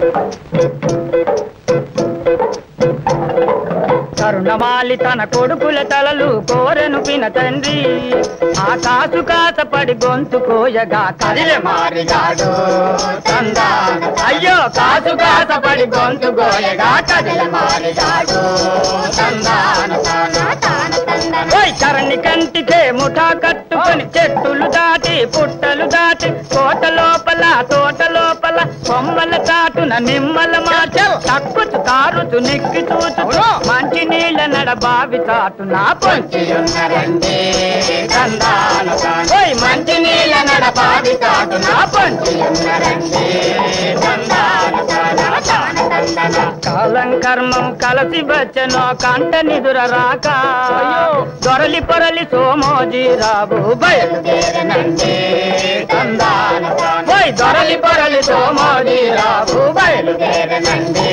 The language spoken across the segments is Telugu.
కరుణమాలి తన కొడుకుల తలలు కోరెను పిన తండ్రి ఆ కాసు కాసపడి గొంతు కోయగా కదిలే మారిగాడు తందాన అయ్యో కాసు కాసపడి గొంతు కోయగా కదిలే మారిగాడు తందాన ఓయ్ చరణి కంటికే ముఠా కట్టుకొని చెట్టులు దాటి పుట్టలు దాటి కోట లోపల తోట లోపల కొమ్మల చాటున నిమ్మల మాటలు తక్కుచు తారుచు నెక్కి చూచు మంచి నీళ్ళ నడ బావి చాటున పొంచి ఉన్నరండి ఓయ్ మంచి నీళ్ళ నడ బావి చాటున పొంచి ఉన్నరండి కాలం కర్మం కలసి వచ్చనో కంట నిదుర రాక దొరలి పొరలి సోమోజీ రాబు బయలుదేరనండి ఓయ్ దొరలి పొరలి సోమోజీ రాబు బయలుదేరనండి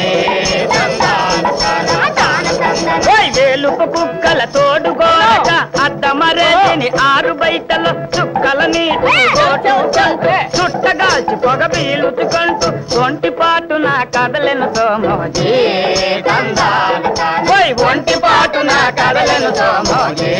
ఓయ్ వేలుపు కుక్కల తోడుగోక అద్దమరేతిని ఆరు బయటలో చుక్కల నీటి చుట్టగాల్చి పొగ పీలుచుకుంటూ ఒంటి పాటున కదలను సోమోజీ ఓయ్ ఒంటి పాటున కదలను సోమోజీ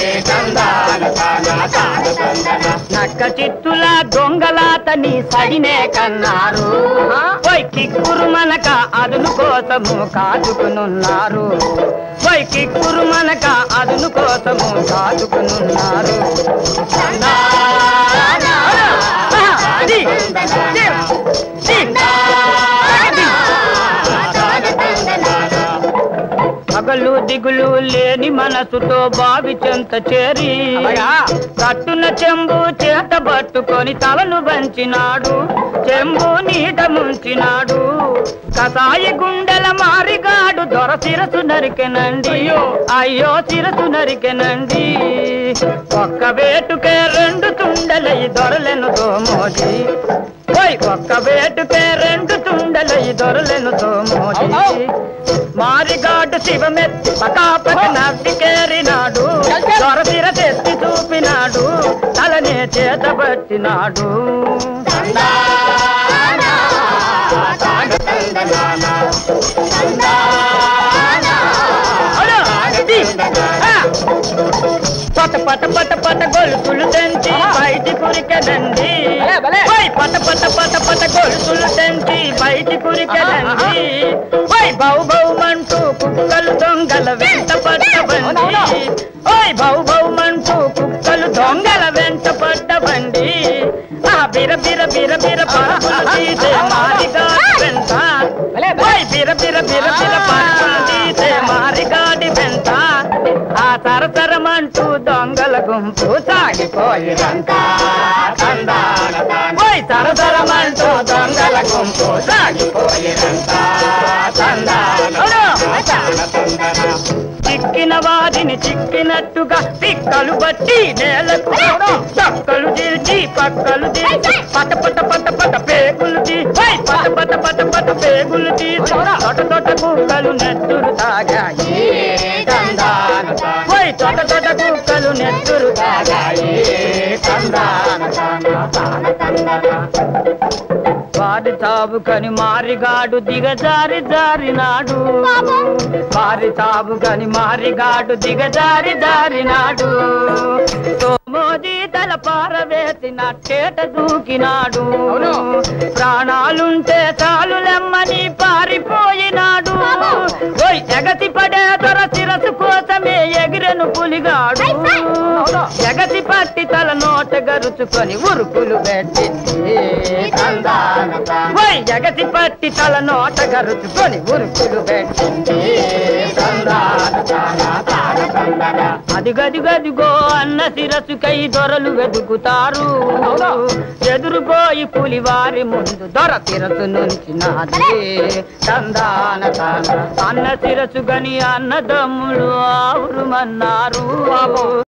నక్క చిత్తుల దొంగలాతని సడినే కన్నారు పోయి కిక్కురు మనక అదును కోసము కాచుకునున్నారు పోయి కిక్కురు మనక అదును కోసము కాచుకునున్నారు అది, అది, పగలు దిగులు లేని మనసుతో బావి చెంత చేరి కట్టున చెంబు చేత పట్టుకొని తలను వంచినాడు చెంబు నీట ముంచినాడు కసాయి గుండెల మారిగాడు దొర శిరసు నరికెనండి అయ్యో శిరసు నరికెనండి ఒక్క వేటుకే రెండు తుండలై దొరలెను దోమోజీ ఓయ్ ఒక్క వేటుకే రెండు తుండలై దొరలెను దోమోజీ మారిగాడు శివమెత్తి పకాపక నవ్వికేరినాడు దొరసిర తెత్తి చూపినాడు తలనే చేతబట్టినాడు అవునా? ఇది. ఆ. పట పట పట పట గొలుసులు తెంచి బయటి కురికెదండి ఓయ్ పట పట పట పట గొలుసులు తెంచి బయటి కురికెదండి ఓయ్ బౌ బౌ మంటూ కుక్కలు దొంగల వెంట పట్టబండి ఓయ్ బౌ బౌ మంటూ కుక్కలు దొంగల వెంట పట్టబండి ఆ బిర బిర బిర బిర పరుగులు తీసే మారిగాడి వెంట ఓయ్ బిర బిర బిర బిర పరుగులు తీసే మారిగాడి వెంట ఆ తరతరమంటూ దొంగల గుంపు సాగిపోయిరంట ఓయ్ తరతరమంటూ దొంగల గుంపు సాగిపోయిరంట అవును. చిక్కిన వారిని చిక్కినట్టుగా పిక్కలు బట్టి నేలకు పక్కలు తీర్చి పక్కలు తీర్చి పట పట పట పట పేగులు తీసి పట పట పట పట పేగులు తీసి తొట తొట కుక్కలు నెత్తురు తాగాయి ఓయ్ తొట తొట కుక్కలు నెత్తురు తాగాయి వారి తావు కని మారిగాడు దిగజారి జారినాడు వారి తావు కని మారిగాడు దిగజారి జారినాడు సోమోజీ తల పారవేసిన చేట దూకినాడు ప్రాణాలుంటే చాలులెమ్మని పారిపోయినాడు ఓయ్ ఎగసి పడే తొర శిరసు కోసమే ఎగిరెను పులిగాడు ఎగసి పట్టి తల నోట గరుచుకొని ఉరుకులు పెట్టింది ఓయ్ ఎగసి పట్టి తల నోట గరుచుకొని ఉరుకులు పెట్టింది అదిగదిగదిగో అన్న శిరసుకై దొరలు వెతుకుతారు ఎదురుపోయి పులివారి ముందు దొర శిరసు నుంచి నాది తందాన తాన అన్న శిరసు గని అన్నదమ్ములు ఆవురుమన్నారు